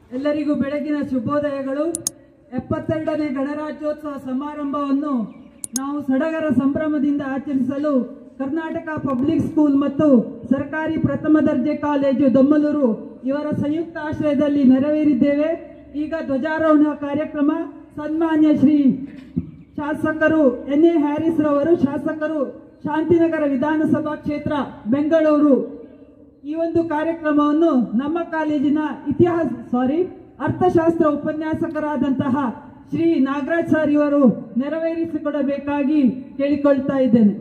ಎಲ್ಲರಿಗೂ ಬೆಳಗಿನ ಶುಭೋದಯಗಳು ಎಪ್ಪತ್ತೆರಡನೇ ಗಣರಾಜ್ಯೋತ್ಸವ ಸಮಾರಂಭವನ್ನು ನಾವು ಸಡಗರ ಸಂಭ್ರಮದಿಂದ ಆಚರಿಸಲು ಕರ್ನಾಟಕ ಪಬ್ಲಿಕ್ ಸ್ಕೂಲ್ ಮತ್ತು ಸರ್ಕಾರಿ ಪ್ರಥಮ ದರ್ಜೆ ಕಾಲೇಜು ದೊಮ್ಮಲೂರು ಇವರ ಸಂಯುಕ್ತ ಆಶ್ರಯದಲ್ಲಿ ನೆರವೇರಿದ್ದೇವೆ ಈಗ ಧ್ವಜಾರೋಹಣ ಕಾರ್ಯಕ್ರಮ ಸನ್ಮಾನ್ಯ ಶ್ರೀ ಶಾಸಕರು ಎನ್ ಎ ಹ್ಯಾರಿಸ್ ರವರು ಶಾಸಕರು ಶಾಂತಿನಗರ ವಿಧಾನಸಭಾ ಕ್ಷೇತ್ರ ಬೆಂಗಳೂರು ಈ ಒಂದು ಕಾರ್ಯಕ್ರಮವನ್ನು ನಮ್ಮ ಕಾಲೇಜಿನ ಇತಿಹಾಸ ಸಾರಿ ಅರ್ಥಶಾಸ್ತ್ರ ಉಪನ್ಯಾಸಕರಾದಂತಹ ಶ್ರೀ ನಾಗರಾಜ್ ಸರ್ ಇವರು ನೆರವೇರಿಸಿಕೊಡಬೇಕಾಗಿ ಕೇಳಿಕೊಳ್ತಾ ಇದ್ದೇನೆ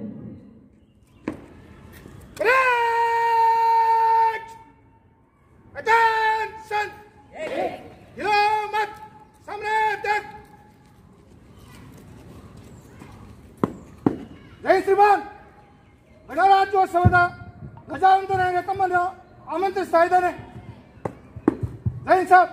Correct! Attention! Ilamat! Samretak! ಜೈ ಶ್ರೀಮಾನ್ ಗಣರಾಜ್ಯೋತ್ಸವದ ಧ್ವಜಾವಂದನೆಗೆ ತಮ್ಮನ್ನು ಆಮಂತ್ರಿಸ್ತಾ ಇದ್ದೇನೆ ಜೈ ಸಾಬ್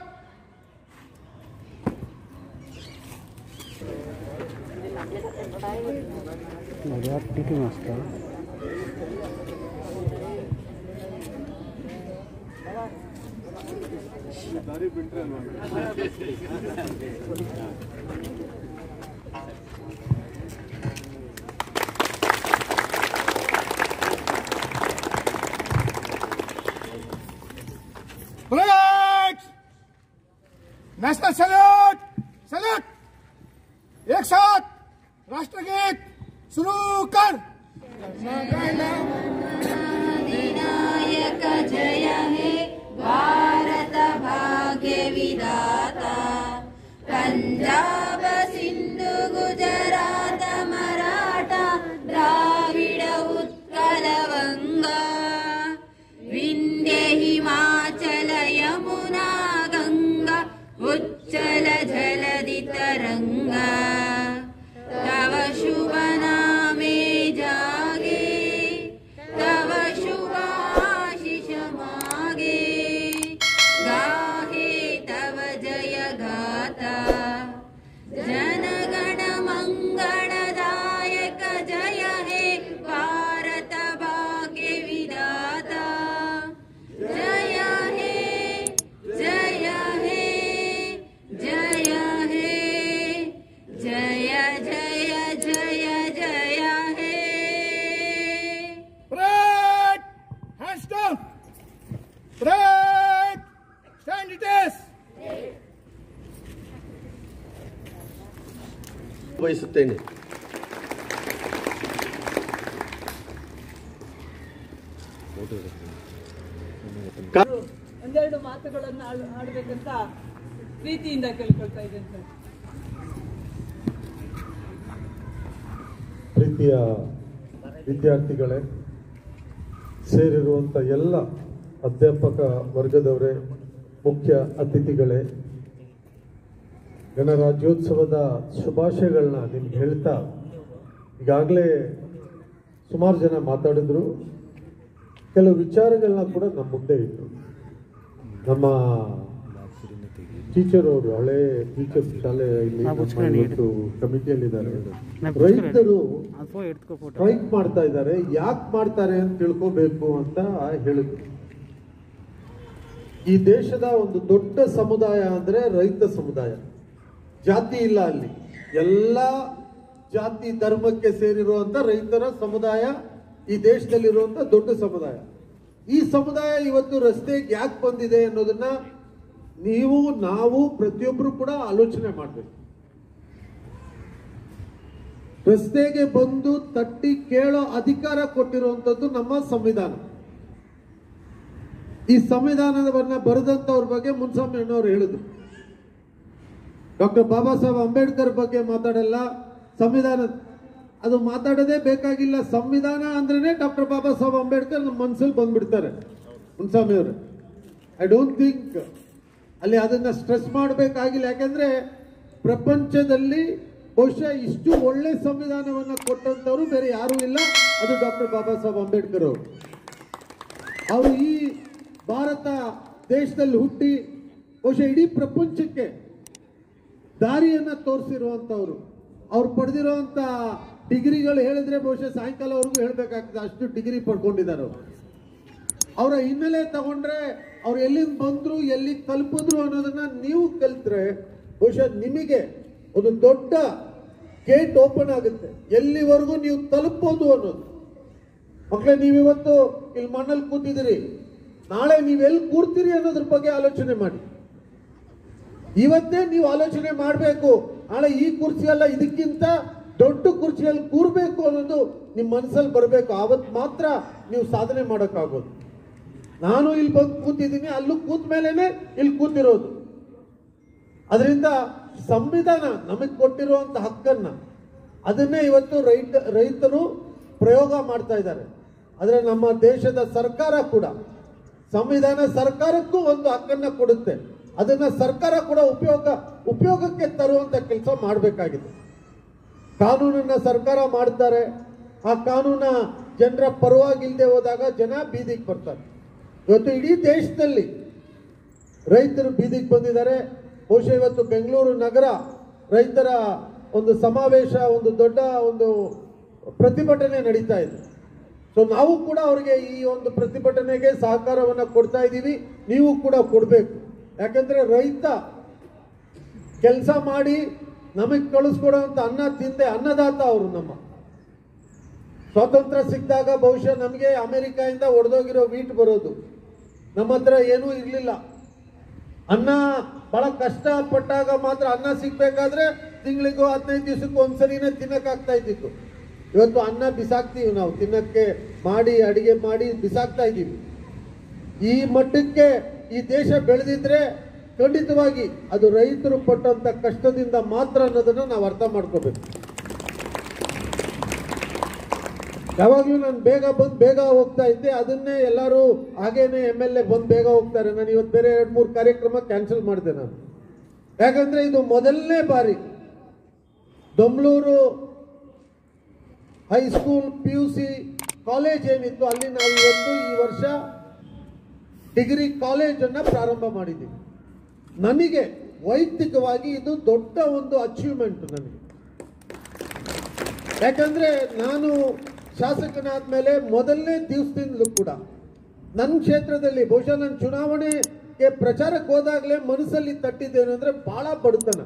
बुलेट नेशनल सैल्यूट सैल्यूट एक साथ राष्ट्रगीत शुरू कर विनायक जय हे भारत भाग्य विदाता पंजाब सिंधु गुजरात मराठा द्राविड उत्कल वंगा विंध्य हिमाचल यमुना गंगा उच्चल जलधि तरंगा तव शुभ नामे जागे तव शुभाशिष मागे गाहे तव जय गाता जनगण मङ्गलदायक जय हे भारत भाग्य विदाता जय हे जय हे जय हे जय जय जय जय हे Break! Hands down! Break! Stand it is! ಬಯಸುತ್ತೇನೆ ಒಂದೆರಡು ಮಾತುಗಳನ್ನು ಆಡ್- ಆಡ್ಬೇಕಂತ ಪ್ರೀತಿಯಿಂದ ಕೇಳ್ಕೊಳ್ತಾ ಇದ್ದೇನೆ ಸರ್ ಪ್ರೀತಿಯ ವಿದ್ಯಾರ್ಥಿಗಳೇ ಸೇರಿರುವಂಥ ಎಲ್ಲ ಅಧ್ಯಾಪಕ ವರ್ಗದವರೇ ಮುಖ್ಯ ಅತಿಥಿಗಳೇ ಗಣರಾಜ್ಯೋತ್ಸವದ ಶುಭಾಶಯಗಳನ್ನ ನಿಮ್ಗೆ ಹೇಳ್ತಾ ಈಗಾಗಲೇ ಸುಮಾರು ಜನ ಮಾತಾಡಿದ್ರು ಕೆಲವು ವಿಚಾರಗಳನ್ನ ಕೂಡ ನಮ್ಮ ಮುಂದೆ ಇಟ್ಟು ನಮ್ಮ ಟೀಚರ್ ಅವರು ಹಳೆ ಟೀಚರ್ ಶಾಲೆ ಇಲ್ಲಿ ನಮ್ಮ ಇವತ್ತು ಕಮಿಟಿಯಲ್ಲಿದ್ದಾರೆ ರೈತರು ಸ್ಟ್ರೈಕ್ ಮಾಡ್ತಾ ಇದ್ದಾರೆ ಯಾಕೆ ಮಾಡ್ತಾರೆ ಅಂತ ತಿಳ್ಕೋಬೇಕು ಅಂತ ಹೇಳಿದ್ರು ಈ ದೇಶದ ಒಂದು ದೊಡ್ಡ ಸಮುದಾಯ ಅಂದ್ರೆ ರೈತ ಸಮುದಾಯ ಜಾತಿ ಇಲ್ಲ ಅಲ್ಲಿ ಎಲ್ಲ ಜಾತಿ ಧರ್ಮಕ್ಕೆ ಸೇರಿರುವಂತ ರೈತರ ಸಮುದಾಯ ಈ ದೇಶದಲ್ಲಿರುವಂತ ದೊಡ್ಡ ಸಮುದಾಯ ಈ ಸಮುದಾಯ ಇವತ್ತು ರಸ್ತೆಗೆ ಯಾಕೆ ಬಂದಿದೆ ಅನ್ನೋದನ್ನ ನೀವು ನಾವು ಪ್ರತಿಯೊಬ್ಬರು ಕೂಡ ಆಲೋಚನೆ ಮಾಡಬೇಕು ರಸ್ತೆಗೆ ಬಂದು ತಟ್ಟಿ ಕೇಳೋ ಅಧಿಕಾರ ಕೊಟ್ಟಿರುವಂತದ್ದು ನಮ್ಮ ಸಂವಿಧಾನ ಈ ಸಂವಿಧಾನವನ್ನ ಬರೆದಂತವ್ರ ಬಗ್ಗೆ ಮುನ್ಸ್ವಾಮಿ ಅಣ್ಣವ್ರು ಹೇಳಿದ್ರು ಡಾಕ್ಟರ್ ಬಾಬಾ ಸಾಹೇಬ್ ಅಂಬೇಡ್ಕರ್ ಬಗ್ಗೆ ಮಾತಾಡಲ್ಲ ಸಂವಿಧಾನ ಅದು ಮಾತಾಡೋದೇ ಬೇಕಾಗಿಲ್ಲ ಸಂವಿಧಾನ ಅಂದ್ರೇನೆ ಡಾಕ್ಟರ್ ಬಾಬಾ ಸಾಹೇಬ್ ಅಂಬೇಡ್ಕರ್ ನಮ್ಮ ಮನಸ್ಸಲ್ಲಿ ಬಂದ್ಬಿಡ್ತಾರೆ ಮುನ್ಸ್ವಾಮಿ ಅವರು ಐ ಡೋಂಟ್ ಥಿಂಕ್ ಅಲ್ಲಿ ಅದನ್ನ ಸ್ಟ್ರೆಸ್ ಮಾಡಬೇಕಾಗಿಲ್ಲ ಯಾಕಂದ್ರೆ ಪ್ರಪಂಚದಲ್ಲಿ ಬಹುಶಃ ಇಷ್ಟು ಒಳ್ಳೆ ಸಂವಿಧಾನವನ್ನ ಕೊಟ್ಟಂತವ್ರು ಬೇರೆ ಯಾರೂ ಇಲ್ಲ ಅದು ಡಾಕ್ಟರ್ ಬಾಬಾ ಸಾಹೇಬ್ ಅಂಬೇಡ್ಕರ್ ಅವರು ಅವರು ಈ ಭಾರತ ದೇಶದಲ್ಲಿ ಹುಟ್ಟಿ ಬಹುಶಃ ಇಡೀ ಪ್ರಪಂಚಕ್ಕೆ ದಾರಿಯನ್ನ ತೋರಿಸಿರುವಂತವ್ರು ಅವ್ರು ಪಡೆದಿರುವಂತ ಡಿಗ್ರಿಗಳು ಹೇಳಿದ್ರೆ ಬಹುಶಃ ಸಾಯಂಕಾಲವರೆಗೂ ಹೇಳ್ಬೇಕಾಗ್ತದೆ ಅಷ್ಟು ಡಿಗ್ರಿ ಪಡ್ಕೊಂಡಿದ್ದಾರೆ ಅವರು ಅವರ ಹಿನ್ನೆಲೆ ತಗೊಂಡ್ರೆ ಅವ್ರು ಎಲ್ಲಿಂದ ಬಂದ್ರು ಎಲ್ಲಿಗೆ ತಲುಪಿದ್ರು ಅನ್ನೋದನ್ನ ನೀವು ಕಲ್ತ್ರೆ ಬಹುಶಃ ನಿಮಗೆ ಒಂದು ದೊಡ್ಡ ಗೇಟ್ ಓಪನ್ ಆಗುತ್ತೆ ಎಲ್ಲಿವರೆಗೂ ನೀವು ತಲುಪೋದು ಅನ್ನೋದು ಮಕ್ಕಳೇ ನೀವಿವತ್ತು ಇಲ್ಲಿ ಮಣ್ಣಲ್ಲಿ ಕೂತಿದ್ದೀರಿ ನಾಳೆ ನೀವೆಲ್ಲಿ ಕೂರ್ತೀರಿ ಅನ್ನೋದ್ರ ಬಗ್ಗೆ ಆಲೋಚನೆ ಮಾಡಿ ಇವತ್ತೇ ನೀವು ಆಲೋಚನೆ ಮಾಡಬೇಕು ನಾಳೆ ಈ ಕುರ್ಚಿ ಅಲ್ಲ ಇದಕ್ಕಿಂತ ದೊಡ್ಡ ಕುರ್ಚಿಯಲ್ಲಿ ಕೂರ್ಬೇಕು ಅನ್ನೋದು ನಿಮ್ಮ ಮನಸ್ಸಲ್ಲಿ ಬರಬೇಕು ಆವತ್ತು ಮಾತ್ರ ನೀವು ಸಾಧನೆ ಮಾಡೋಕ್ಕಾಗೋದು ನಾನು ಇಲ್ಲಿ ಬಂದು ಕೂತಿದ್ದೀನಿ ಅಲ್ಲೂ ಕೂತ ಮೇಲೇನೆ ಇಲ್ಲಿ ಕೂತಿರೋದು ಅದರಿಂದ ಸಂವಿಧಾನ ನಮಗೆ ಕೊಟ್ಟಿರುವಂತ ಹಕ್ಕನ್ನ ಅದನ್ನೇ ಇವತ್ತು ರೈತ ರೈತರು ಪ್ರಯೋಗ ಮಾಡ್ತಾ ಇದ್ದಾರೆ ಆದರೆ ನಮ್ಮ ದೇಶದ ಸರ್ಕಾರ ಕೂಡ ಸಂವಿಧಾನ ಸರ್ಕಾರಕ್ಕೂ ಒಂದು ಹಕ್ಕನ್ನ ಕೊಡುತ್ತೆ ಅದನ್ನ ಸರ್ಕಾರ ಕೂಡ ಉಪಯೋಗ ಉಪಯೋಗಕ್ಕೆ ತರುವಂತ ಕೆಲಸ ಮಾಡಬೇಕಾಗಿದೆ ಕಾನೂನನ್ನ ಸರ್ಕಾರ ಮಾಡ್ತಾರೆ ಆ ಕಾನೂನ ಜನರ ಪರವಾಗಿಲ್ಲದೆ ಹೋದಾಗ ಜನ ಬೀದಿಗೆ ಬರ್ತಾರೆ ಇವತ್ತು ಇಡೀ ದೇಶದಲ್ಲಿ ರೈತರು ಬೀದಿಗೆ ಬಂದಿದ್ದಾರೆ ಬಹುಶಃ ಇವತ್ತು ಬೆಂಗಳೂರು ನಗರ ರೈತರ ಒಂದು ಸಮಾವೇಶ ಒಂದು ದೊಡ್ಡ ಒಂದು ಪ್ರತಿಭಟನೆ ನಡೀತಾ ಇದೆ ಸೊ ನಾವು ಕೂಡ ಅವರಿಗೆ ಈ ಒಂದು ಪ್ರತಿಭಟನೆಗೆ ಸಹಕಾರವನ್ನ ಕೊಡ್ತಾ ಇದ್ದೀವಿ ನೀವು ಕೂಡ ಕೊಡಬೇಕು ಯಾಕಂದ್ರೆ ರೈತ ಕೆಲಸ ಮಾಡಿ ನಮಗೆ ಕಳಿಸ್ಕೊಡುವಂತ ಅನ್ನ ತಿಂದೆ ಅನ್ನದಾತ ಅವರು ನಮ್ಮ ಸ್ವಾತಂತ್ರ್ಯ ಸಿಕ್ಕಿದಾಗ ಬಹುಶಃ ನಮಗೆ ಅಮೆರಿಕಾಯಿಂದ ಒಡೆದೋಗಿರೋ ವೀಟ್ ಬರೋದು ನಮ್ಮ ಹತ್ರ ಏನೂ ಇರಲಿಲ್ಲ ಅನ್ನ ಬಹಳ ಕಷ್ಟಪಟ್ಟಾಗ ಮಾತ್ರ ಅನ್ನ ಸಿಗ್ಬೇಕಾದ್ರೆ ತಿಂಗಳಿಗೂ ಹದಿನೈದು ದಿವಸಕ್ಕೂ ಒಂದ್ಸರಿನೇ ತಿನ್ನಕ್ಕಾಗ್ತಾ ಇದ್ದಿತ್ತು ಇವತ್ತು ಅನ್ನ ಬಿಸಾಕ್ತೀವಿ ನಾವು ತಿನ್ನಕ್ಕೆ ಮಾಡಿ ಅಡಿಗೆ ಮಾಡಿ ಬಿಸಾಕ್ತಾ ಇದ್ದೀವಿ ಈ ಮಟ್ಟಕ್ಕೆ ಈ ದೇಶ ಬೆಳೆದಿದ್ರೆ ಖಂಡಿತವಾಗಿ ಅದು ರೈತರು ಪಟ್ಟಂತ ಕಷ್ಟದಿಂದ ಮಾತ್ರ ಅನ್ನೋದನ್ನ ನಾವು ಅರ್ಥ ಮಾಡ್ಕೋಬೇಕು ಯಾವಾಗಲೂ ನಾನು ಬೇಗ ಬಂದು ಬೇಗ ಹೋಗ್ತಾ ಇದ್ದೆ ಅದನ್ನೇ ಎಲ್ಲರೂ ಹಾಗೇನೆ ಎಮ್ ಎಲ್ ಎ ಬಂದು ಬೇಗ ಹೋಗ್ತಾರೆ ನಾನು ಇವತ್ತು ಬೇರೆ ಎರಡು ಮೂರು ಕಾರ್ಯಕ್ರಮ ಕ್ಯಾನ್ಸಲ್ ಮಾಡಿದೆ ನಾನು ಯಾಕಂದ್ರೆ ಇದು ಮೊದಲನೇ ಬಾರಿ Domlur high school P U C college ಏನಿತ್ತು ಅಲ್ಲಿ ನಾವು ಇವತ್ತು ಈ ವರ್ಷ ಡಿಗ್ರಿ ಕಾಲೇಜನ್ನು ಪ್ರಾರಂಭ ಮಾಡಿದ್ದೀವಿ ನನಗೆ ವೈಯಕ್ತಿಕವಾಗಿ ಇದು ದೊಡ್ಡ ಒಂದು ಅಚೀವ್ಮೆಂಟ್ ನನಗೆ ಯಾಕಂದ್ರೆ ನಾನು ಶಾಸಕನಾದ ಮೇಲೆ ಮೊದಲನೇ ದಿವಸದಿಂದಲೂ ಕೂಡ ನನ್ನ ಕ್ಷೇತ್ರದಲ್ಲಿ ಬಹುಶಃ ನಾನು ಚುನಾವಣೆಗೆ ಪ್ರಚಾರಕ್ಕೆ ಹೋದಾಗಲೇ ಮನಸ್ಸಲ್ಲಿ ತಟ್ಟಿದ್ದೇನು ಅಂದ್ರೆ ಬಹಳ ಬಡತನ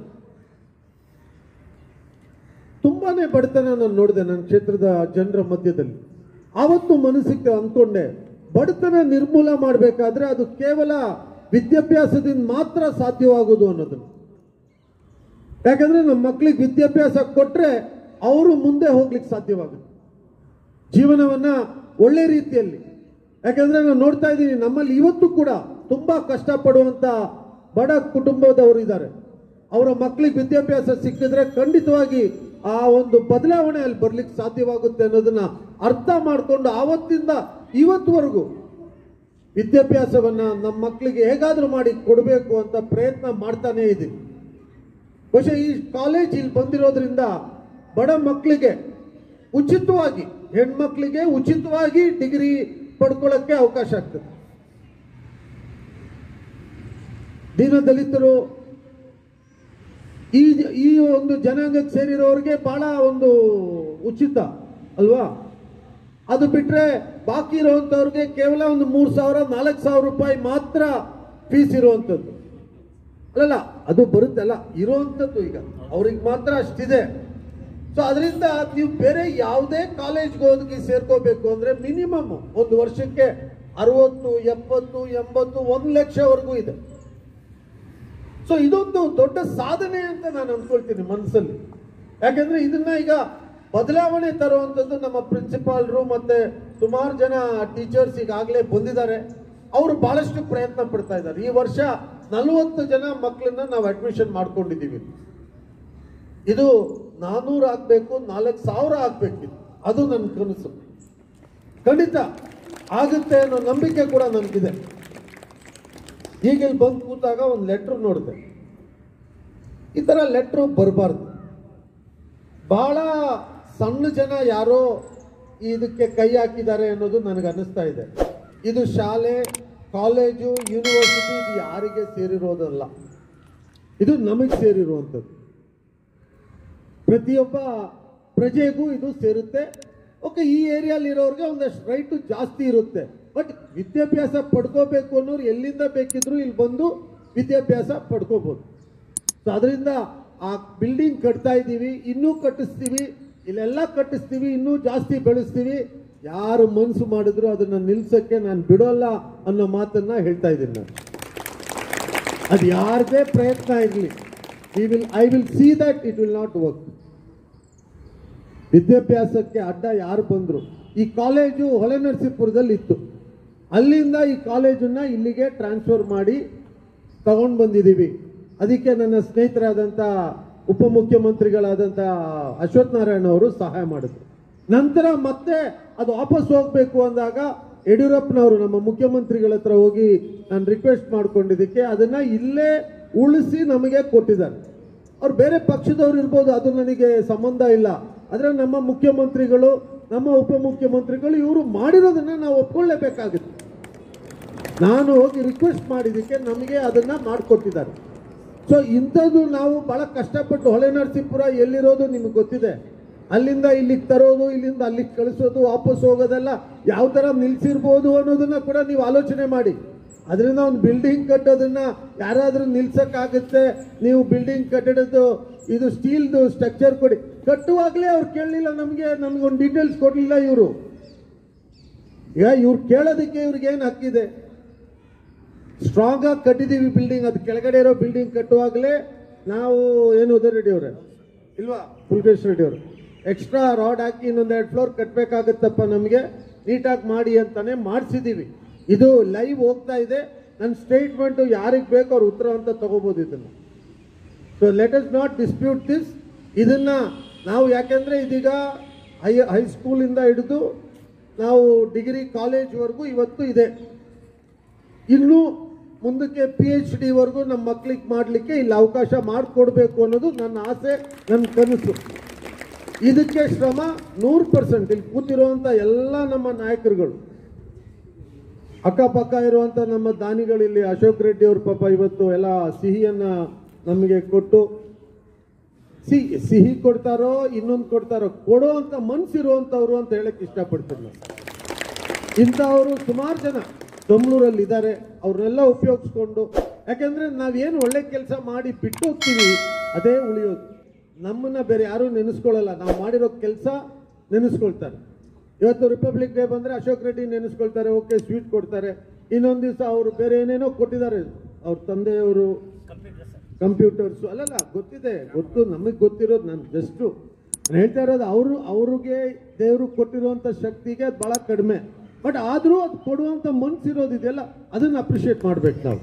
ತುಂಬಾನೇ ಬಡತನ ನಾನು ನೋಡಿದೆ ನನ್ನ ಕ್ಷೇತ್ರದ ಜನರ ಮಧ್ಯದಲ್ಲಿ ಆವತ್ತು ಮನಸ್ಸಿಗೆ ಅಂದ್ಕೊಂಡೆ ಬಡತನ ನಿರ್ಮೂಲ ಮಾಡಬೇಕಾದ್ರೆ ಅದು ಕೇವಲ ವಿದ್ಯಾಭ್ಯಾಸದಿಂದ ಮಾತ್ರ ಸಾಧ್ಯವಾಗುವುದು ಅನ್ನೋದನ್ನು ಯಾಕಂದ್ರೆ ನಮ್ಮ ಮಕ್ಕಳಿಗೆ ವಿದ್ಯಾಭ್ಯಾಸ ಕೊಟ್ರೆ ಅವರು ಮುಂದೆ ಹೋಗ್ಲಿಕ್ಕೆ ಸಾಧ್ಯವಾಗುತ್ತೆ ಜೀವನವನ್ನ ಒಳ್ಳೆ ರೀತಿಯಲ್ಲಿ ಯಾಕಂದ್ರೆ ನಾನು ನೋಡ್ತಾ ಇದ್ದೀನಿ ನಮ್ಮಲ್ಲಿ ಇವತ್ತು ಕೂಡ ತುಂಬಾ ಕಷ್ಟಪಡುವಂತ ಬಡ ಕುಟುಂಬದವರು ಇದ್ದಾರೆ ಅವರ ಮಕ್ಕಳಿಗೆ ವಿದ್ಯಾಭ್ಯಾಸ ಸಿಕ್ಕಿದ್ರೆ ಖಂಡಿತವಾಗಿ ಆ ಒಂದು ಬದಲಾವಣೆ ಅಲ್ಲಿ ಬರ್ಲಿಕ್ಕೆ ಸಾಧ್ಯವಾಗುತ್ತೆ ಅನ್ನೋದನ್ನ ಅರ್ಥ ಮಾಡಿಕೊಂಡು ಆವತ್ತಿಂದ ಇವತ್ತುವರೆಗೂ ವಿದ್ಯಾಭ್ಯಾಸವನ್ನ ನಮ್ಮ ಮಕ್ಕಳಿಗೆ ಹೇಗಾದ್ರೂ ಮಾಡಿ ಕೊಡಬೇಕು ಅಂತ ಪ್ರಯತ್ನ ಮಾಡ್ತಾನೇ ಇದ್ದೀವಿ ಬಹುಶಃ ಈ ಕಾಲೇಜ್ ಇಲ್ಲಿ ಬಂದಿರೋದ್ರಿಂದ ಬಡ ಮಕ್ಕಳಿಗೆ ಉಚಿತವಾಗಿ ಹೆಣ್ಮಕ್ಳಿಗೆ ಉಚಿತವಾಗಿ ಡಿಗ್ರಿ ಪಡ್ಕೊಳ್ಳೋಕ್ಕೆ ಅವಕಾಶ ಆಗ್ತದೆ ದೀನದಲಿತರು ಈ ಈ ಒಂದು ಜನಾಂಗಕ್ಕೆ ಸೇರಿರೋರಿಗೆ ಬಹಳ ಒಂದು ಉಚಿತ ಅಲ್ವಾ ಅದು ಬಿಟ್ರೆ ಬಾಕಿ ಇರುವಂತವ್ರಿಗೆ ಕೇವಲ ಒಂದು ಮೂರು ಸಾವಿರ ನಾಲ್ಕು ಸಾವಿರ ರೂಪಾಯಿ ಮಾತ್ರ ಫೀಸ್ ಇರುವಂಥದ್ದು ಅಲ್ಲಲ್ಲ ಅದು ಬರುತ್ತಲ್ಲ ಇರುವಂಥದ್ದು ಈಗ ಅವ್ರಿಗೆ ಮಾತ್ರ ಅಷ್ಟಿದೆ ಸೊ ಅದರಿಂದ ನೀವು ಬೇರೆ ಯಾವುದೇ ಕಾಲೇಜ್ಗೆ ಹೋಗಿ ಸೇರ್ಕೋಬೇಕು ಅಂದ್ರೆ ಮಿನಿಮಮ್ ಒಂದು ವರ್ಷಕ್ಕೆ ಅರವತ್ತು ಎಪ್ಪತ್ತು ಎಂಬತ್ತು ಒಂದು ಲಕ್ಷವರೆಗೂ ಇದೆ ಸೊ ಇದೊಂದು ದೊಡ್ಡ ಸಾಧನೆ ಅಂತ ನಾನು ಅನ್ಕೊಳ್ತೀನಿ ಮನಸ್ಸಲ್ಲಿ ಯಾಕಂದ್ರೆ ಇದನ್ನ ಈಗ ಬದಲಾವಣೆ ತರುವಂಥದ್ದು ನಮ್ಮ ಪ್ರಿನ್ಸಿಪಾಲ್ರು ಮತ್ತೆ ಸುಮಾರು ಜನ ಟೀಚರ್ಸ್ ಈಗಾಗಲೇ ಬಂದಿದ್ದಾರೆ ಅವರು ಬಹಳಷ್ಟು ಪ್ರಯತ್ನ ಪಡ್ತಾ ಇದ್ದಾರೆ ಈ ವರ್ಷ ನಲವತ್ತು ಜನ ಮಕ್ಕಳನ್ನ ನಾವು ಅಡ್ಮಿಷನ್ ಮಾಡ್ಕೊಂಡಿದ್ದೀವಿ ಇದು ನಾನೂರು ಆಗ್ಬೇಕು ನಾಲ್ಕು ಸಾವಿರ ಆಗ್ಬೇಕಿತ್ತು ಅದು ನನ್ನ ಕನಸು ಖಂಡಿತ ಆಗುತ್ತೆ ಅನ್ನೋ ನಂಬಿಕೆ ಕೂಡ ನನಗಿದೆ ಈಗ ಇಲ್ಲಿ ಬಂದು ಕೂತಾಗ ಒಂದು ಲೆಟ್ರ್ ನೋಡಿದೆ ಈ ಥರ ಲೆಟ್ರು ಬರಬಾರ್ದು ಬಹಳ ಸಣ್ಣ ಜನ ಯಾರೋ ಇದಕ್ಕೆ ಕೈ ಹಾಕಿದ್ದಾರೆ ಅನ್ನೋದು ನನಗೆ ಅನ್ನಿಸ್ತಾ ಇದೆ ಇದು ಶಾಲೆ ಕಾಲೇಜು ಯೂನಿವರ್ಸಿಟಿ ಇದು ಯಾರಿಗೆ ಸೇರಿರೋದಲ್ಲ ಇದು ನಮಗೆ ಸೇರಿರುವಂಥದ್ದು ಪ್ರತಿಯೊಬ್ಬ ಪ್ರಜೆಗೂ ಇದು ಸೇರುತ್ತೆ ಓಕೆ ಈ ಏರಿಯಾಲಿ ಇರೋರಿಗೆ ಒಂದಷ್ಟು ರೈಟು ಜಾಸ್ತಿ ಇರುತ್ತೆ ಬಟ್ ವಿದ್ಯಾಭ್ಯಾಸ ಪಡ್ಕೋಬೇಕು ಅನ್ನೋರು ಎಲ್ಲಿಂದ ಬೇಕಿದ್ರು ಇಲ್ಲಿ ಬಂದು ವಿದ್ಯಾಭ್ಯಾಸ ಪಡ್ಕೋಬಹುದು ಸೊ ಅದರಿಂದ ಆ ಬಿಲ್ಡಿಂಗ್ ಕಟ್ತಾ ಇದ್ದೀವಿ ಇನ್ನೂ ಕಟ್ಟಿಸ್ತೀವಿ ಇಲ್ಲೆಲ್ಲ ಕಟ್ಟಿಸ್ತೀವಿ ಇನ್ನೂ ಜಾಸ್ತಿ ಬೆಳೆಸ್ತೀವಿ ಯಾರು ಮನಸ್ಸು ಮಾಡಿದ್ರು ಅದನ್ನ ನಿಲ್ಸಕ್ಕೆ ನಾನು ಬಿಡೋಲ್ಲ ಅನ್ನೋ ಮಾತನ್ನ ಹೇಳ್ತಾ ಇದ್ದೀನಿ ನಾನು ಅದು ಯಾರದೇ ಪ್ರಯತ್ನ ಇರಲಿ we will I will see that it will not work ವಿದ್ಯಾಭ್ಯಾಸಕ್ಕೆ ಅಡ್ಡ ಯಾರು ಬಂದ್ರು ಈ ಕಾಲೇಜು ಹೊಳೆನರಸೀಪುರದಲ್ಲಿ ಇತ್ತು ಅಲ್ಲಿಂದ ಈ ಕಾಲೇಜನ್ನ ಇಲ್ಲಿಗೆ ಟ್ರಾನ್ಸ್ಫರ್ ಮಾಡಿ ತಗೊಂಡು ಬಂದಿದ್ದೀವಿ ಅದಕ್ಕೆ ನನ್ನ ಸ್ನೇಹಿತರಾದಂಥ ಉಪಮುಖ್ಯಮಂತ್ರಿಗಳಾದಂಥ ಅಶ್ವಥ್ ನಾರಾಯಣ ಅವರು ಸಹಾಯ ಮಾಡಿದ್ರು ನಂತರ ಮತ್ತೆ ಅದು ವಾಪಸ್ ಹೋಗಬೇಕು ಅಂದಾಗ ಯಡಿಯೂರಪ್ಪನವರು ನಮ್ಮ ಮುಖ್ಯಮಂತ್ರಿಗಳ ಹತ್ರ ಹೋಗಿ ನಾನು ರಿಕ್ವೆಸ್ಟ್ ಮಾಡ್ಕೊಂಡಿದ್ದಕ್ಕೆ ಅದನ್ನ ಇಲ್ಲೇ ಉಳಿಸಿ ನಮಗೆ ಕೊಟ್ಟಿದ್ದಾರೆ ಅವ್ರು ಬೇರೆ ಪಕ್ಷದವ್ರು ಇರ್ಬೋದು ಅದು ನನಗೆ ಸಂಬಂಧ ಇಲ್ಲ ಆದರೆ ನಮ್ಮ ಮುಖ್ಯಮಂತ್ರಿಗಳು ನಮ್ಮ ಉಪಮುಖ್ಯಮಂತ್ರಿಗಳು ಇವರು ಮಾಡಿರೋದನ್ನ ನಾವು ಒಪ್ಕೊಳ್ಳೇಬೇಕಾಗುತ್ತೆ ನಾನು ಹೋಗಿ ರಿಕ್ವೆಸ್ಟ್ ಮಾಡಿದ್ದಕ್ಕೆ ನಮಗೆ ಅದನ್ನ ಮಾಡಿಕೊಟ್ಟಿದ್ದಾರೆ ಸೊ ಇಂಥದ್ದು ನಾವು ಬಹಳ ಕಷ್ಟಪಟ್ಟು ಹೊಳೆ ನರಸೀಪುರ ಎಲ್ಲಿರೋದು ನಿಮಗೆ ಗೊತ್ತಿದೆ ಅಲ್ಲಿಂದ ಇಲ್ಲಿಗೆ ತರೋದು ಇಲ್ಲಿಂದ ಅಲ್ಲಿಗೆ ಕಳಿಸೋದು ವಾಪಸ್ ಹೋಗೋದೆಲ್ಲ ಯಾವ ಥರ ನಿಲ್ಸಿರ್ಬೋದು ಅನ್ನೋದನ್ನ ಕೂಡ ನೀವು ಆಲೋಚನೆ ಮಾಡಿ ಅದರಿಂದ ಒಂದು ಬಿಲ್ಡಿಂಗ್ ಕಟ್ಟೋದನ್ನ ಯಾರಾದರೂ ನಿಲ್ಸಕ್ಕಾಗುತ್ತೆ ನೀವು ಬಿಲ್ಡಿಂಗ್ ಕಟ್ಟಡದ್ದು ಇದು ಸ್ಟೀಲ್ದು ಸ್ಟ್ರಕ್ಚರ್ ಕೊಡಿ ಕಟ್ಟುವಾಗಲೇ ಅವ್ರು ಕೇಳಲಿಲ್ಲ ನಮಗೆ ನಮ್ಗೊಂದು ಡೀಟೇಲ್ಸ್ ಕೊಡಲಿಲ್ಲ ಇವರು ಈಗ ಇವ್ರು ಕೇಳೋದಕ್ಕೆ ಇವ್ರಿಗೆ ಏನು ಹಕ್ಕಿದೆ ಸ್ಟ್ರಾಂಗ್ ಆಗಿ ಕಟ್ಟಿದೀವಿ ಬಿಲ್ಡಿಂಗ್ ಅದು ಕೆಳಗಡೆ ಇರೋ ಬಿಲ್ಡಿಂಗ್ ಕಟ್ಟುವಾಗಲೇ ನಾವು ಏನು ಉದಯ ರೆಡ್ಡಿ ಅವರೇ ಇಲ್ವಾ ಪುಲ್ಕೇಶ್ ರೆಡ್ಡಿ ಅವರು ಎಕ್ಸ್ಟ್ರಾ ರಾಡ್ ಹಾಕಿ ಇನ್ನೊಂದೆರಡು ಫ್ಲೋರ್ ಕಟ್ಟಬೇಕಾಗತ್ತಪ್ಪ ನಮಗೆ ನೀಟಾಗಿ ಮಾಡಿ ಅಂತಾನೆ ಮಾಡಿಸಿದ್ದೀವಿ ಇದು ಲೈವ್ ಹೋಗ್ತಾ ಇದೆ ನನ್ನ ಸ್ಟೇಟ್ಮೆಂಟು ಯಾರಿಗೆ ಬೇಕು ಅವ್ರು ಉತ್ತರ ಅಂತ ತಗೋಬೋದು ಇದನ್ನು so let us not dispute this ಇದನ್ನ ನಾವು ಯಾಕೆಂದ್ರೆ ಇದೀಗ ಹೈ ಹೈಸ್ಕೂಲಿಂದ ಹಿಡಿದು ನಾವು ಡಿಗ್ರಿ ಕಾಲೇಜ್ವರೆಗೂ ಇವತ್ತು ಇದೆ ಇನ್ನು ಮುಂದಕ್ಕೆ ಪಿ ಎಚ್ ಡಿವರೆಗೂ ನಮ್ಮ ಮಕ್ಳಿಗೆ ಮಾಡಲಿಕ್ಕೆ ಇಲ್ಲಿ ಅವಕಾಶ ಮಾಡಿಕೊಡ್ಬೇಕು ಅನ್ನೋದು ನನ್ನ ಆಸೆ ನನ್ನ ಕನಸು ಇದಕ್ಕೆ ಶ್ರಮ ನೂರು ಪರ್ಸೆಂಟ್ ಇಲ್ಲಿ ಕೂತಿರುವಂಥ ಎಲ್ಲ ನಮ್ಮ ನಾಯಕರುಗಳು ಅಕ್ಕಪಕ್ಕ ಇರುವಂಥ ನಮ್ಮ ದಾನಿಗಳು ಇಲ್ಲಿ ಅಶೋಕ್ ರೆಡ್ಡಿ ಅವ್ರ ಪಾಪ ಇವತ್ತು ಎಲ್ಲ ಸಿಹಿಯನ್ನ ನಮಗೆ ಕೊಟ್ಟು ಸಿಹಿ ಸಿಹಿ ಕೊಡ್ತಾರೋ ಇನ್ನೊಂದು ಕೊಡ್ತಾರೋ ಕೊಡೋ ಅಂತ ಮನ್ಸಿರುವಂಥವ್ರು ಅಂತ ಹೇಳಕ್ ಇಷ್ಟಪಡ್ತೀನಿ ನಾನು ಇಂಥವರು ಸುಮಾರು ಜನ ಬೆಂಗಳೂರಲ್ಲಿ ಇದ್ದಾರೆ ಅವ್ರನ್ನೆಲ್ಲ ಉಪಯೋಗಿಸ್ಕೊಂಡು ಯಾಕಂದ್ರೆ ನಾವೇನು ಒಳ್ಳೆ ಕೆಲಸ ಮಾಡಿ ಬಿಟ್ಟು ಹೋಗ್ತೀವಿ ಅದೇ ಉಳಿಯೋದು ನಮ್ಮನ್ನ ಬೇರೆ ಯಾರೂ ನೆನೆಸ್ಕೊಳ್ಳಲ್ಲ ನಾವು ಮಾಡಿರೋ ಕೆಲಸ ನೆನೆಸ್ಕೊಳ್ತಾರೆ ಇವತ್ತು ರಿಪಬ್ಲಿಕ್ ಡೇ ಬಂದ್ರೆ ಅಶೋಕ್ ರೆಡ್ಡಿ ನೆನೆಸ್ಕೊಳ್ತಾರೆ ಓಕೆ ಸ್ವೀಟ್ ಕೊಡ್ತಾರೆ ಇನ್ನೊಂದು ದಿವಸ ಅವರು ಬೇರೆ ಏನೇನೋ ಕೊಟ್ಟಿದ್ದಾರೆ ಅವ್ರ ತಂದೆಯವರು ಕಂಪ್ಯೂಟರ್ಸ್ ಅಲ್ಲಲ್ಲ ಗೊತ್ತಿದೆ ಗೊತ್ತು ನಮಗೆ ಗೊತ್ತಿರೋದು ನಾನು ಜಸ್ಟು ನಾನು ಹೇಳ್ತಾ ಇರೋದು ಅವರು ಅವ್ರಿಗೆ ದೇವರು ಕೊಟ್ಟಿರುವಂಥ ಶಕ್ತಿಗೆ ಅದು ಭಾಳ ಕಡಿಮೆ ಬಟ್ ಆದರೂ ಅದು ಕೊಡುವಂಥ ಮನ್ಸಿರೋದಿದೆಯಲ್ಲ ಅದನ್ನು ಅಪ್ರಿಷಿಯೇಟ್ ಮಾಡ್ಬೇಕು ನಾವು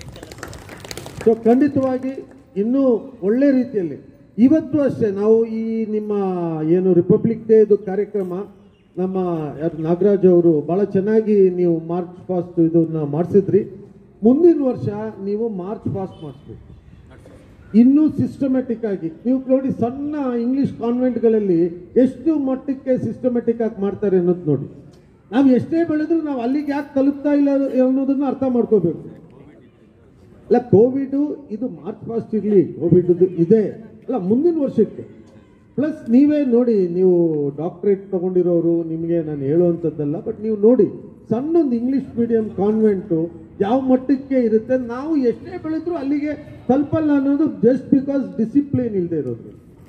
ಸೊ ಖಂಡಿತವಾಗಿ ಇನ್ನೂ ಒಳ್ಳೆ ರೀತಿಯಲ್ಲಿ ಇವತ್ತು ಅಷ್ಟೇ ನಾವು ಈ ನಿಮ್ಮ ಏನು ರಿಪಬ್ಲಿಕ್ ಡೇದು ಕಾರ್ಯಕ್ರಮ ನಮ್ಮ ಯಾರು ನಾಗರಾಜ್ ಅವರು ಭಾಳ ಚೆನ್ನಾಗಿ ನೀವು ಮಾರ್ಚ್ ಫಾಸ್ಟ್ ಇದನ್ನ ಮಾಡಿಸಿದ್ರಿ ಮುಂದಿನ ವರ್ಷ ನೀವು ಮಾರ್ಚ್ ಫಾಸ್ಟ್ ಮಾಡಿಸ್ಬೇಕು ಇನ್ನೂ ಸಿಸ್ಟಮೆಟಿಕ್ ಆಗಿ ನೀವು ನೋಡಿ ಸಣ್ಣ ಇಂಗ್ಲಿಷ್ ಕಾನ್ವೆಂಟ್ಗಳಲ್ಲಿ ಎಷ್ಟು ಮಟ್ಟಕ್ಕೆ ಸಿಸ್ಟಮೆಟಿಕ್ ಆಗಿ ಮಾಡ್ತಾರೆ ಅನ್ನೋದು ನೋಡಿ ನಾವು ಎಷ್ಟೇ ಬೆಳೆದ್ರು ನಾವು ಅಲ್ಲಿಗೆ ಯಾಕೆ ತಲುಪ್ತಾ ಇಲ್ಲ ಅನ್ನೋದನ್ನ ಅರ್ಥ ಮಾಡ್ಕೋಬೇಕು ಅಲ್ಲ ಕೋವಿಡ್ ಇದು ಮಾರ್ಚ್ ಫಾಸ್ಟ್ ಇರಲಿ ಕೋವಿಡ್ ಇದೆ ಅಲ್ಲ ಮುಂದಿನ ವರ್ಷಕ್ಕೆ ಪ್ಲಸ್ ನೀವೇ ನೋಡಿ ನೀವು ಡಾಕ್ಟ್ರೇಟ್ ತಗೊಂಡಿರೋರು ನಿಮಗೆ ನಾನು ಹೇಳುವಂಥದ್ದಲ್ಲ ಬಟ್ ನೀವು ನೋಡಿ ಸಣ್ಣೊಂದು ಇಂಗ್ಲಿಷ್ ಮೀಡಿಯಂ ಕಾನ್ವೆಂಟು ಯಾವ ಮಟ್ಟಕ್ಕೆ ಇರುತ್ತೆ ನಾವು ಎಷ್ಟೇ ಬೆಳೆದ್ರು ಅಲ್ಲಿಗೆ ತಲುಪಲ್ಲ ಅನ್ನೋದು ಜಸ್ಟ್ ಬಿಕಾಸ್ ಡಿಸಿಪ್ಲಿನ್ ಇಲ್ಲದೆ ಇರೋದು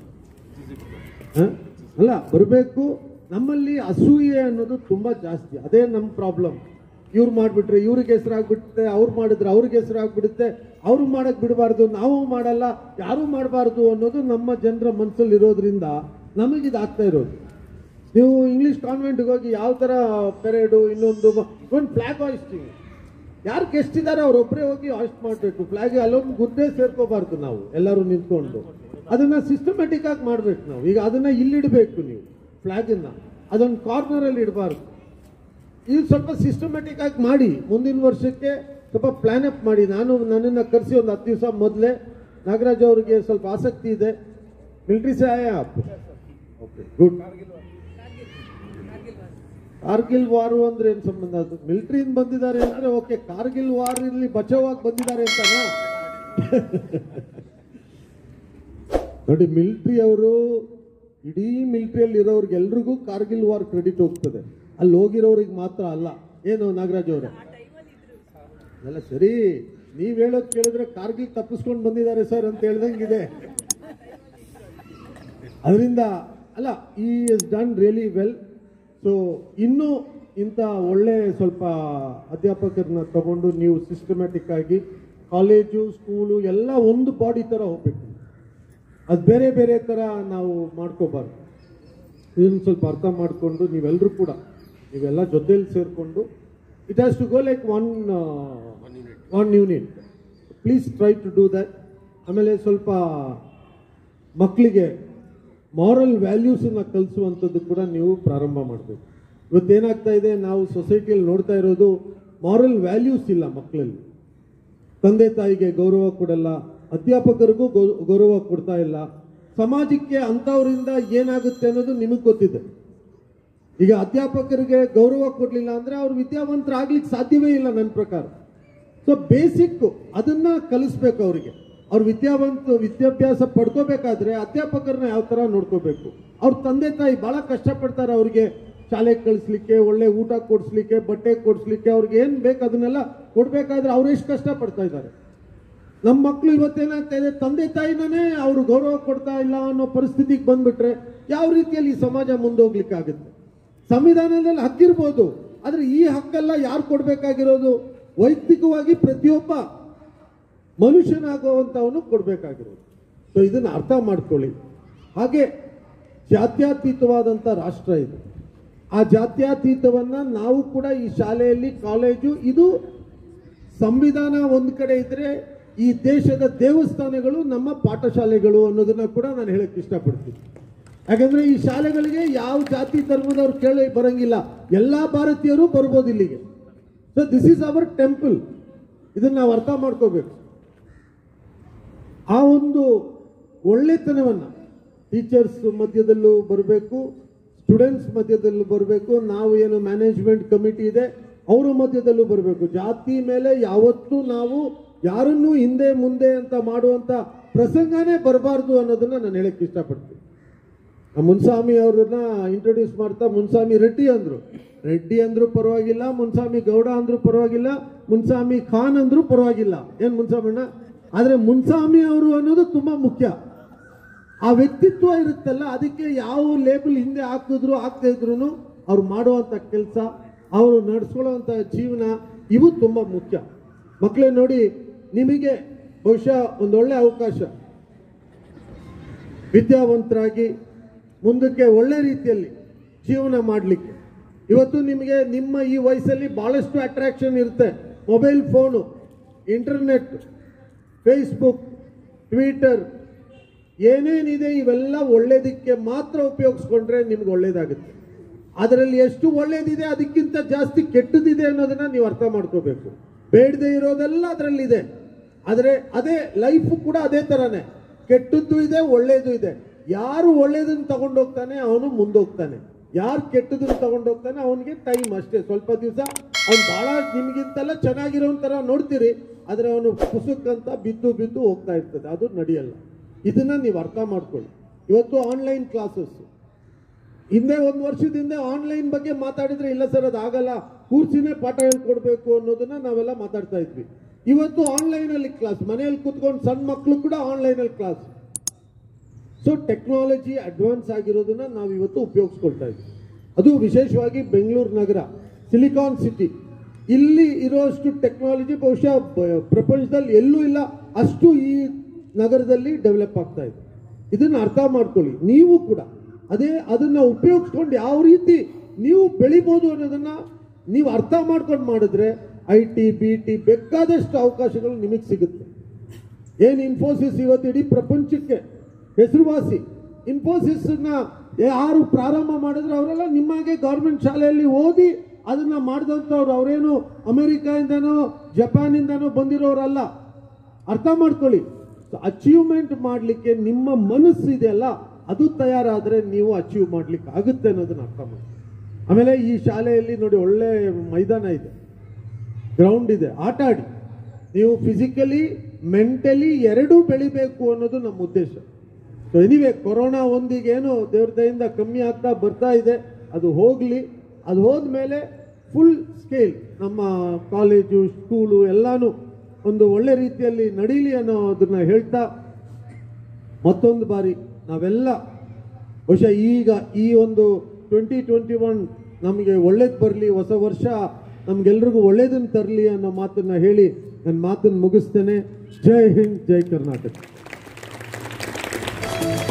ಹ? ಅಲ್ಲ ಬರಬೇಕು ನಮ್ಮಲ್ಲಿ ಅಸೂಯೆ ಅನ್ನೋದು ತುಂಬಾ ಜಾಸ್ತಿ ಅದೇ ನಮ್ಮ ಪ್ರಾಬ್ಲಮ್ ಇವ್ರು ಮಾಡಿಬಿಟ್ರೆ ಇವ್ರಿಗೆ ಹೆಸರಾಗ್ಬಿಡುತ್ತೆ ಅವ್ರು ಮಾಡಿದ್ರೆ ಅವ್ರಿಗೆ ಹೆಸರಾಗ್ಬಿಡುತ್ತೆ ಅವ್ರು ಮಾಡಕ್ ಬಿಡಬಾರ್ದು ನಾವು ಮಾಡಲ್ಲ ಯಾರು ಮಾಡಬಾರ್ದು ಅನ್ನೋದು ನಮ್ಮ ಜನರ ಮನಸ್ಸಲ್ಲಿ ಇರೋದ್ರಿಂದ ನಮಗೆ ಇದು ಆಗ್ತಾ ಇರೋದು ನೀವು ಇಂಗ್ಲಿಷ್ ಕಾನ್ವೆಂಟ್ಗೆ ಹೋಗಿ ಯಾವ ಥರ ಪೆರೇಡು ಇನ್ನೊಂದು ಒಂದು ಫ್ಲಾಗ್ ಹಾಯಿಸ್ತೀವಿ ಯಾರು ಗೆಸ್ಟ್ ಇದ್ದಾರೆ ಅವ್ರೊಬ್ಬರೇ ಹೋಗಿ ಹಾಸ್ಟ್ ಮಾಡಬೇಕು ಫ್ಲಾಗ್ ಅಲ್ಲೊಂದು ಗುದ್ದೆ ಸೇರ್ಕೋಬಾರ್ದು ನಾವು ಎಲ್ಲರೂ ನಿಂತ್ಕೊಂಡು ಅದನ್ನ ಸಿಸ್ಟಮೆಟಿಕ್ ಆಗಿ ಮಾಡ್ಬೇಕು ನಾವು ಈಗ ಅದನ್ನ ಇಲ್ಲಿಡಬೇಕು ನೀವು ಫ್ಲಾಗನ್ನ ಅದೊಂದು ಕಾರ್ನರಲ್ಲಿ ಇಡಬಾರ್ದು ಇದು ಸ್ವಲ್ಪ ಸಿಸ್ಟಮೆಟಿಕ್ ಆಗಿ ಮಾಡಿ ಮುಂದಿನ ವರ್ಷಕ್ಕೆ ಸ್ವಲ್ಪ ಪ್ಲಾನ್ ಅಪ್ ಮಾಡಿ ನಾನು ನನ್ನನ್ನು ಕರೆಸಿ ಒಂದು ಹತ್ತು ದಿವಸ ಮೊದಲೇ ನಾಗರಾಜ್ ಅವರಿಗೆ ಸ್ವಲ್ಪ ಆಸಕ್ತಿ ಇದೆ ಮಿಲಿಟರಿ ಸಹಾಯ ಓಕೆ ಗುಡ್ ಕಾರ್ಗಿಲ್ ವಾರು ಅಂದ್ರೆ ಏನ್ ಸಂಬಂಧ ಅದು ಮಿಲಿಟರಿಯಿಂದ ಬಂದಿದ್ದಾರೆ ಅಂದ್ರೆ ಓಕೆ ಕಾರ್ಗಿಲ್ ವಾರ್ ಇಲ್ಲಿ ಬಚಾವಾಗಿ ಬಂದಿದ್ದಾರೆ ಅಂತನಾ ನೋಡಿ ಮಿಲಿಟರಿ ಅವರು ಇಡೀ ಮಿಲಿಟರಿಯಲ್ಲಿ ಇರೋರ್ಗೆಲ್ರಿಗೂ ಕಾರ್ಗಿಲ್ ವಾರ್ ಕ್ರೆಡಿಟ್ ಹೋಗ್ತದೆ ಅಲ್ಲಿ ಹೋಗಿರೋರಿಗೆ ಮಾತ್ರ ಅಲ್ಲ ಏನು ನಾಗರಾಜ್ ಅವರೇ ಅಲ್ಲ ಸರಿ ನೀವ್ ಹೇಳೋದ್ ಕೇಳಿದ್ರೆ ಕಾರ್ಗಿಲ್ ತಪ್ಪಿಸ್ಕೊಂಡು ಬಂದಿದ್ದಾರೆ ಸರ್ ಅಂತ ಹೇಳ್ದಂಗಿದೆ ಅದರಿಂದ ಅಲ್ಲ ಈ is done really well so ಇನ್ನೂ ಇಂಥ ಒಳ್ಳೆ ಸ್ವಲ್ಪ ಅಧ್ಯಾಪಕರನ್ನ ತಗೊಂಡು ನೀವು ಸಿಸ್ಟಮ್ಯಾಟಿಕ್ ಆಗಿ ಕಾಲೇಜು ಸ್ಕೂಲು ಎಲ್ಲ ಒಂದು ಬಾಡಿ ಥರ ಹೋಗ್ಬೇಕು ಅದು ಬೇರೆ ಬೇರೆ ಥರ ನಾವು ಮಾಡ್ಕೋಬಾರ್ದು ಇದನ್ನು ಸ್ವಲ್ಪ ಅರ್ಥ ಮಾಡಿಕೊಂಡು ನೀವೆಲ್ಲರೂ ಕೂಡ ನೀವೆಲ್ಲ ಜೊತೆಲಿ ಸೇರಿಕೊಂಡು it has to go like one one unit please try to do that ಆಮೇಲೆ ಸ್ವಲ್ಪ ಮಕ್ಕಳಿಗೆ ಮಾರಲ್ ವ್ಯಾಲ್ಯೂಸನ್ನ ಕಲಿಸುವಂಥದ್ದು ಕೂಡ ನೀವು ಪ್ರಾರಂಭ ಮಾಡಬೇಕು ಇವತ್ತೇನಾಗ್ತಾ ಇದೆ ನಾವು ಸೊಸೈಟಿಯಲ್ಲಿ ನೋಡ್ತಾ ಇರೋದು ಮಾರಲ್ ವ್ಯಾಲ್ಯೂಸ್ ಇಲ್ಲ ಮಕ್ಕಳಲ್ಲಿ ತಂದೆ ತಾಯಿಗೆ ಗೌರವ ಕೊಡಲ್ಲ ಅಧ್ಯಾಪಕರಿಗೂ ಗೌ- ಗೌರವ ಕೊಡ್ತಾ ಇಲ್ಲ ಸಮಾಜಕ್ಕೆ ಅಂಥವರಿಂದ ಏನಾಗುತ್ತೆ ಅನ್ನೋದು ನಿಮಗೆ ಗೊತ್ತಿದೆ ಈಗ ಅಧ್ಯಾಪಕರಿಗೆ ಗೌರವ ಕೊಡಲಿಲ್ಲ ಅಂದ್ರೆ ಅವ್ರು ವಿದ್ಯಾವಂತರಾಗ್ಲಿಕ್ಕೆ ಸಾಧ್ಯವೇ ಇಲ್ಲ ನನ್ನ ಪ್ರಕಾರ ಸೊ ಬೇಸಿಕ್ ಅದನ್ನ ಕಲಿಸ್ಬೇಕು ಅವರಿಗೆ ಅವ್ರು ವಿದ್ಯಾವಂತ ವಿದ್ಯಾಭ್ಯಾಸ ಪಡ್ಕೋಬೇಕಾದ್ರೆ ಅಧ್ಯಾಪಕರನ್ನ ಯಾವ ತರ ನೋಡ್ಕೋಬೇಕು ಅವ್ರ ತಂದೆ ತಾಯಿ ಬಹಳ ಕಷ್ಟಪಡ್ತಾರೆ ಅವ್ರಿಗೆ ಶಾಲೆಗೆ ಕಳಿಸ್ಲಿಕ್ಕೆ ಒಳ್ಳೆ ಊಟ ಕೊಡಿಸ್ಲಿಕ್ಕೆ ಬಟ್ಟೆ ಕೊಡಿಸ್ಲಿಕ್ಕೆ ಅವ್ರಿಗೆ ಏನ್ ಬೇಕು ಅದನ್ನೆಲ್ಲ ಕೊಡ್ಬೇಕಾದ್ರೆ ಅವ್ರು ಎಷ್ಟು ಕಷ್ಟಪಡ್ತಾ ಇದ್ದಾರೆ ನಮ್ಮ ಮಕ್ಕಳು ಇವತ್ತೇನಾಗ್ತಾ ಇದೆ ತಂದೆ ತಾಯಿನೇ ಅವರು ಗೌರವ ಕೊಡ್ತಾ ಇಲ್ಲ ಅನ್ನೋ ಪರಿಸ್ಥಿತಿಗೆ ಬಂದ್ಬಿಟ್ರೆ ಯಾವ ರೀತಿಯಲ್ಲಿ ಈ ಸಮಾಜ ಮುಂದೋಗ್ಲಿಕ್ಕೆ ಆಗುತ್ತೆ ಸಂವಿಧಾನದಲ್ಲಿ ಹಕ್ಕಿರ್ಬೋದು ಆದ್ರೆ ಈ ಹಕ್ಕೆಲ್ಲ ಯಾರು ಕೊಡ್ಬೇಕಾಗಿರೋದು ವೈಯಕ್ತಿಕವಾಗಿ ಪ್ರತಿಯೊಬ್ಬ ಮನುಷ್ಯನಾಗುವಂತವನು ಕೊಡ್ಬೇಕಾಗಿರೋದು ಸೊ ಇದನ್ನ ಅರ್ಥ ಮಾಡ್ಕೊಳ್ಳಿ ಹಾಗೆ ಜಾತ್ಯತೀತವಾದಂಥ ರಾಷ್ಟ್ರ ಇದು ಆ ಜಾತ್ಯತೀತವನ್ನ ನಾವು ಕೂಡ ಈ ಶಾಲೆಯಲ್ಲಿ ಕಾಲೇಜು ಇದು ಸಂವಿಧಾನ ಒಂದು ಕಡೆ ಇದ್ರೆ ಈ ದೇಶದ ದೇವಸ್ಥಾನಗಳು ನಮ್ಮ ಪಾಠಶಾಲೆಗಳು ಅನ್ನೋದನ್ನ ಕೂಡ ನಾನು ಹೇಳಕ್ ಇಷ್ಟಪಡ್ತೀನಿ ಯಾಕಂದ್ರೆ ಈ ಶಾಲೆಗಳಿಗೆ ಯಾವ ಜಾತಿ ಧರ್ಮದವ್ರು ಕೇಳಿ ಬರಂಗಿಲ್ಲ ಎಲ್ಲಾ ಭಾರತೀಯರು ಬರ್ಬೋದು ಇಲ್ಲಿಗೆ so this is our temple ಇದನ್ನ ನಾವು ಅರ್ಥ ಮಾಡ್ಕೋಬೇಕು ಆ ಒಂದು ಒಳ್ಳೆತನವನ್ನ ಟೀಚರ್ಸ್ ಮಧ್ಯದಲ್ಲೂ ಬರಬೇಕು ಸ್ಟೂಡೆಂಟ್ಸ್ ಮಧ್ಯದಲ್ಲೂ ಬರಬೇಕು ನಾವು ಏನು ಮ್ಯಾನೇಜ್ಮೆಂಟ್ ಕಮಿಟಿ ಇದೆ ಅವರ ಮಧ್ಯದಲ್ಲೂ ಬರಬೇಕು ಜಾತಿ ಮೇಲೆ ಯಾವತ್ತೂ ನಾವು ಯಾರನ್ನೂ ಹಿಂದೆ ಮುಂದೆ ಅಂತ ಮಾಡುವಂತ ಪ್ರಸಂಗನೇ ಬರಬಾರ್ದು ಅನ್ನೋದನ್ನ ನಾನು ಹೇಳಕ್ ಇಷ್ಟಪಡ್ತೀನಿ ಆ ಮುನ್ಸ್ವಾಮಿ ಅವ್ರನ್ನ ಇಂಟ್ರೊಡ್ಯೂಸ್ ಮಾಡ್ತಾ ಮುನ್ಸ್ವಾಮಿ ರೆಡ್ಡಿ ಅಂದ್ರು ರೆಡ್ಡಿ ಅಂದ್ರು ಪರವಾಗಿಲ್ಲ ಮುನ್ಸ್ವಾಮಿ ಗೌಡ ಅಂದ್ರು ಪರವಾಗಿಲ್ಲ ಮುನ್ಸ್ವಾಮಿ ಖಾನ್ ಅಂದ್ರು ಪರವಾಗಿಲ್ಲ ಏನ್ ಮುನ್ಸ್ವಾಮಣ್ಣ ಆದ್ರೆ ಮುನ್ಸ್ವಾಮಿ ಅವರು ಅನ್ನೋದು ತುಂಬಾ ಮುಖ್ಯ ಆ ವ್ಯಕ್ತಿತ್ವ ಇರುತ್ತಲ್ಲ ಅದಕ್ಕೆ ಯಾವ ಲೇಬಲ್ ಹಿಂದೆ ಹಾಕಿದ್ರು ಹಾಕ್ತಾ ಇದ್ರು ಅವ್ರು ಮಾಡುವಂತ ಕೆಲಸ ಅವರು ನಡೆಸ್ಕೊಳ್ಳುವಂತ ಜೀವನ ಇವು ತುಂಬಾ ಮುಖ್ಯ ಮಕ್ಕಳೇ ನೋಡಿ ನಿಮಗೆ ಬಹುಶಃ ಒಂದೊಳ್ಳೆ ಅವಕಾಶ ವಿದ್ಯಾವಂತರಾಗಿ ಮುಂದಕ್ಕೆ ಒಳ್ಳೆ ರೀತಿಯಲ್ಲಿ ಜೀವನ ಮಾಡಲಿಕ್ಕೆ ಇವತ್ತು ನಿಮಗೆ ನಿಮ್ಮ ಈ ವಯಸ್ಸಲ್ಲಿ ಬಹಳಷ್ಟು ಅಟ್ರಾಕ್ಷನ್ ಇರುತ್ತೆ mobile phone internet Facebook Twitter ಏನೇನಿದೆ ಇವೆಲ್ಲ ಒಳ್ಳೇದಕ್ಕೆ ಮಾತ್ರ ಉಪಯೋಗಿಸ್ಕೊಂಡ್ರೆ ನಿಮ್ಗೆ ಒಳ್ಳೇದಾಗುತ್ತೆ ಅದರಲ್ಲಿ ಎಷ್ಟು ಒಳ್ಳೇದಿದೆ ಅದಕ್ಕಿಂತ ಜಾಸ್ತಿ ಕೆಟ್ಟದಿದೆ ಅನ್ನೋದನ್ನ ನೀವು ಅರ್ಥ ಮಾಡ್ಕೋಬೇಕು ಬೇಡದೆ ಇರೋದೆಲ್ಲ ಅದರಲ್ಲಿದೆ ಆದರೆ ಅದೇ ಲೈಫ್ ಕೂಡ ಅದೇ ತರನೇ ಕೆಟ್ಟದ್ದು ಇದೆ ಒಳ್ಳೇದು ಇದೆ ಯಾರು ಒಳ್ಳೇದನ್ನ ತಗೊಂಡೋಗ್ತಾನೆ ಅವನು ಮುಂದೋಗ್ತಾನೆ ಯಾರು ಕೆಟ್ಟದನ್ನ ತಗೊಂಡೋಗ್ತಾನೆ ಅವನಿಗೆ ಟೈಮ್ ಅಷ್ಟೇ ಸ್ವಲ್ಪ ದಿವಸ ಅವ್ನು ಬಹಳ ನಿಮ್ಗಿಂತೆಲ್ಲ ಚೆನ್ನಾಗಿರೋ ತರ ನೋಡ್ತೀರಿ ಆದ್ರೆ ಅವನು ಪುಸ್ತಕಂತ ಬಿದ್ದು ಬಿದ್ದು ಹೋಗ್ತಾ ಇರ್ತದೆ ಅದು ನಡೆಯಲ್ಲ ಇದನ್ನ ನೀವು ಅರ್ಥ ಮಾಡ್ಕೊಳ್ಳಿ ಇವತ್ತು ಆನ್ಲೈನ್ ಕ್ಲಾಸಸ್ ಹಿಂದೆ ಒಂದು ವರ್ಷದ ಹಿಂದೆ ಆನ್ಲೈನ್ ಬಗ್ಗೆ ಮಾತಾಡಿದ್ರೆ ಇಲ್ಲ ಸರ್ ಅದು ಆಗಲ್ಲ ಕೂರ್ಸಿನೇ ಪಾಠ ಹೇಳ್ಕೊಡ್ಬೇಕು ಅನ್ನೋದನ್ನ ನಾವೆಲ್ಲ ಮಾತಾಡ್ತಾ ಇದ್ವಿ ಇವತ್ತು ಆನ್ಲೈನ್ ಅಲ್ಲಿ ಕ್ಲಾಸ್ ಮನೆಯಲ್ಲಿ ಕುತ್ಕೊಂಡು ಸಣ್ಣ ಮಕ್ಕಳು ಕೂಡ ಆನ್ಲೈನ್ ಅಲ್ಲಿ ಕ್ಲಾಸ್ ಸೊ ಟೆಕ್ನಾಲಜಿ ಅಡ್ವಾನ್ಸ್ ಆಗಿರೋದನ್ನ ನಾವು ಇವತ್ತು ಉಪಯೋಗಿಸ್ಕೊಳ್ತಾ ಇದ್ವಿ ಅದು ವಿಶೇಷವಾಗಿ ಬೆಂಗಳೂರು ನಗರ ಸಿಲಿಕಾನ್ ಸಿಟಿ ಇಲ್ಲಿ ಇರೋಷ್ಟು ಟೆಕ್ನಾಲಜಿ ಬಹುಶಃ ಬ- ಪ್ರಪಂಚದಲ್ಲಿ ಎಲ್ಲೂ ಇಲ್ಲ ಅಷ್ಟು ಈ ನಗರದಲ್ಲಿ ಡೆವಲಪ್ ಆಗ್ತಾ ಇದೆ ಇದನ್ನ ಅರ್ಥ ಮಾಡ್ಕೊಳ್ಳಿ ನೀವು ಕೂಡ ಅದೇ ಅದನ್ನ ಉಪಯೋಗಿಸ್ಕೊಂಡು ಯಾವ ರೀತಿ ನೀವು ಬೆಳಿಬೋದು ಅನ್ನೋದನ್ನ ನೀವು ಅರ್ಥ ಮಾಡ್ಕೊಂಡು ಮಾಡಿದ್ರೆ ಐ ಟಿ ಬಿ ಟಿ ಬೇಕಾದಷ್ಟು ಅವಕಾಶಗಳು ನಿಮಗೆ ಸಿಗುತ್ತೆ ಏನ್ ಇನ್ಫೋಸಿಸ್ ಇವತ್ತು ಇಡೀ ಪ್ರಪಂಚಕ್ಕೆ ಹೆಸರುವಾಸಿ ಇನ್ಫೋಸಿಸ್ ನ ಯಾರು ಪ್ರಾರಂಭ ಮಾಡಿದ್ರು ಅವರೆಲ್ಲ ನಿಮ್ಮಾಗೆ ಗೌರ್ಮೆಂಟ್ ಶಾಲೆಯಲ್ಲಿ ಓದಿ ಅದನ್ನ ಮಾಡಿದಂಥವ್ರು ಅವರೇನು ಅಮೆರಿಕಾಯಿಂದನೋ ಜಪಾನಿಂದನೋ ಬಂದಿರೋರಲ್ಲ ಅರ್ಥ ಮಾಡ್ಕೊಳ್ಳಿ ಅಚೀವ್ಮೆಂಟ್ ಮಾಡಲಿಕ್ಕೆ ನಿಮ್ಮ ಮನಸ್ಸು ಇದೆಯಲ್ಲ ಅದು ತಯಾರಾದ್ರೆ ನೀವು ಅಚೀವ್ ಮಾಡ್ಲಿಕ್ಕೆ ಆಗುತ್ತೆ ಅನ್ನೋದನ್ನ ಅರ್ಥ ಮಾಡಿ ಆಮೇಲೆ ಈ ಶಾಲೆಯಲ್ಲಿ ನೋಡಿ ಒಳ್ಳೆ ಮೈದಾನ ಇದೆ ಗ್ರೌಂಡ್ ಇದೆ ಆಟ ಆಡಿ ನೀವು ಫಿಸಿಕಲಿ ಮೆಂಟಲಿ ಎರಡೂ ಬೆಳಿಬೇಕು ಅನ್ನೋದು ನಮ್ಮ ಉದ್ದೇಶ ಸೊ ಎನಿವೆ ಕೊರೋನಾ ಒಂದಿಗೆ ಏನು ದೇವ್ರ ದಯಿಂದ ಕಮ್ಮಿ ಆಗ್ತಾ ಬರ್ತಾ ಇದೆ ಅದು ಹೋಗ್ಲಿ ಅದು ಹೋದ್ಮೇಲೆ ಫುಲ್ ಸ್ಕೇಲ್ ನಮ್ಮ ಕಾಲೇಜು ಸ್ಕೂಲು ಎಲ್ಲಾನು ಒಂದು ಒಳ್ಳೆ ರೀತಿಯಲ್ಲಿ ನಡೀಲಿ ಅನ್ನೋದನ್ನ ಹೇಳ್ತಾ ಮತ್ತೊಂದು ಬಾರಿ ನಾವೆಲ್ಲ ಬಹುಶಃ ಈಗ ಈ ಒಂದು ಟ್ವೆಂಟಿ ಟ್ವೆಂಟಿ ಒನ್ ನಮಗೆ ಒಳ್ಳೇದು ಬರಲಿ ಹೊಸ ವರ್ಷ ನಮ್ಗೆಲ್ರಿಗೂ ಒಳ್ಳೇದನ್ನು ತರಲಿ ಅನ್ನೋ ಮಾತನ್ನ ಹೇಳಿ ನನ್ನ ಮಾತನ್ನು ಮುಗಿಸ್ತೇನೆ ಜೈ ಹಿಂದ್ ಜೈ ಕರ್ನಾಟಕ